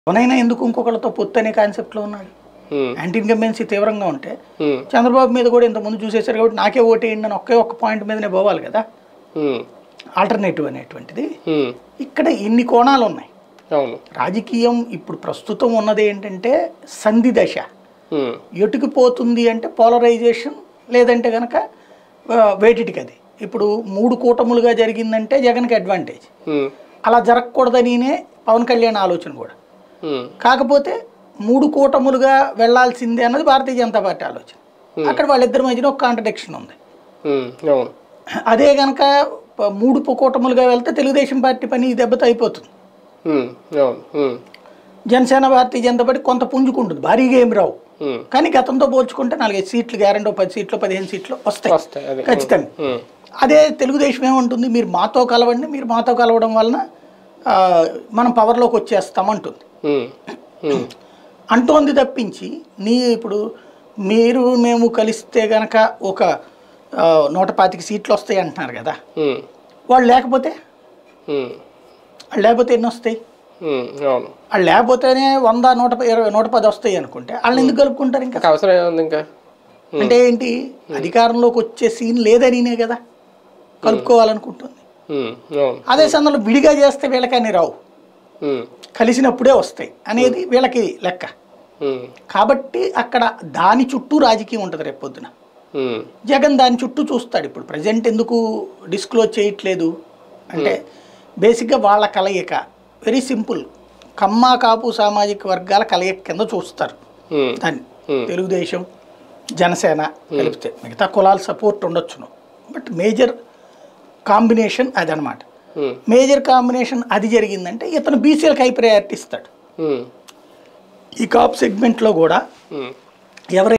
ఎవరైనా ఎందుకు ఇంకొకళ్ళతో పొత్తు అనే కాన్సెప్ట్లో ఉన్నాడు ఉమ్, యాంటీ ఇన్కంబెన్సీ తీవ్రంగా ఉంటే ఉమ్, చంద్రబాబు మీద కూడా ఇంతకుముందు చూసేశారు కాబట్టి నాకే ఓటేయండి అని ఒకే ఒక్క పాయింట్ మీదనే పోవాలి కదా ఉమ్, ఆల్టర్నేటివ్ అనేటువంటిది ఉమ్, ఇక్కడ ఇన్ని కోణాలు ఉన్నాయి అవును రాజకీయం ఇప్పుడు ప్రస్తుతం ఉన్నది ఏంటంటే సంధి దశ ఉమ్, ఎటుకు పోతుంది అంటే పోలరైజేషన్ లేదంటే కనుక వేటిటికి అది ఇప్పుడు మూడు కూటములుగా జరిగిందంటే జగన్కి అడ్వాంటేజ్ ఉమ్, అలా జరగకూడదనినే పవన్ కళ్యాణ్ ఆలోచన కూడా ఉమ్, కాకపోతే మూడు కూటములుగా వెళ్లాల్సిందే అన్నది భారతీయ జనతా పార్టీ ఆలోచన అక్కడ వాళ్ళిద్దరి మధ్యన ఒక కాంట్రడిక్షన్ ఉంది ఉమ్, అవును అదే కనుక ప- మూడు పు- కూటములుగా వెళ్తే తెలుగుదేశం పార్టీ పని దెబ్బతో అయిపోతుంది ఉమ్, అవును ఉమ్, జనసేన భారతీయ జనతా పార్టీ కొంత పుంజుకుంటుంది భారీగా ఏమి రావు ఉమ్, కానీ గతంతో పోల్చుకుంటే నాలుగైదు సీట్లు గ్యారెంటీ పది సీట్లు పదిహేను సీట్లు వస్తాయి వస్తాయి అదే ఖచ్చితంగా ఉమ్, అదే తెలుగుదేశం ఏమంటుంది మీరు మాతో కలవండి మీరు మాతో కలవడం వలన ఆ, మనం పవర్లోకి వచ్చేస్తామంటుంది ఉమ్, ఉమ్, అంటోంది తప్పించి నీ ఇప్పుడు మీరు మేము కలిస్తే గనక ఒక ఆ, నూట పాతిక సీట్లు వస్తాయి అంటున్నారు కదా ఉమ్, వాళ్ళు లేకపోతే ఉమ్, వాళ్ళు లేకపోతే ఎన్ని వస్తాయి ఉమ్, అవును వాళ్ళు లేకపోతేనే వంద నూట ప- ఇరవై నూట పది వస్తాయి అనుకుంటే వాళ్ళు ఎందుకు కలుపుకుంటారు ఇంకా ఇంకా అవసరం ఏముంది ఇంకా అంటే ఏంటి అధికారంలోకి వచ్చే సీన్ లేదనినే కదా కలుపుకోవాలనుకుంటుంది ఉమ్, అవును అదే సందర్భంలో విడిగా చేస్తే వీళ్ళకని రావు ఉమ్, కలిసినప్పుడే వస్తాయి అనేది వీళ్ళకి లెక్క ఉమ్, కాబట్టి అక్కడ దాని చుట్టూ రాజకీయం ఉంటుంది రేపు పొద్దున ఉమ్, జగన్ దాని చుట్టూ చూస్తాడు ఇప్పుడు ప్రజెంట్ ఎందుకు డిస్క్లోజ్ చేయట్లేదు అంటే బేసిక్గా వాళ్ళ కలయిక వెరీ సింపుల్ కమ్మ కాపు సామాజిక వర్గాల కలయిక కింద చూస్తారు ఉమ్, దాన్ని Hmm. తెలుగుదేశం జనసేన కలిపితే మిగతా కులాల సపోర్ట్ ఉండొచ్చును బట్ మేజర్ కాంబినేషన్ అదనమాట ఉమ్, మేజర్ కాంబినేషన్ అది జరిగిందంటే ఇతను బీసీలకు హై ప్రయారిటీ ఇస్తాడు ఉమ్, ఈ కాప్ సెగ్మెంట్లో కూడా ఉమ్. ఎవరైతే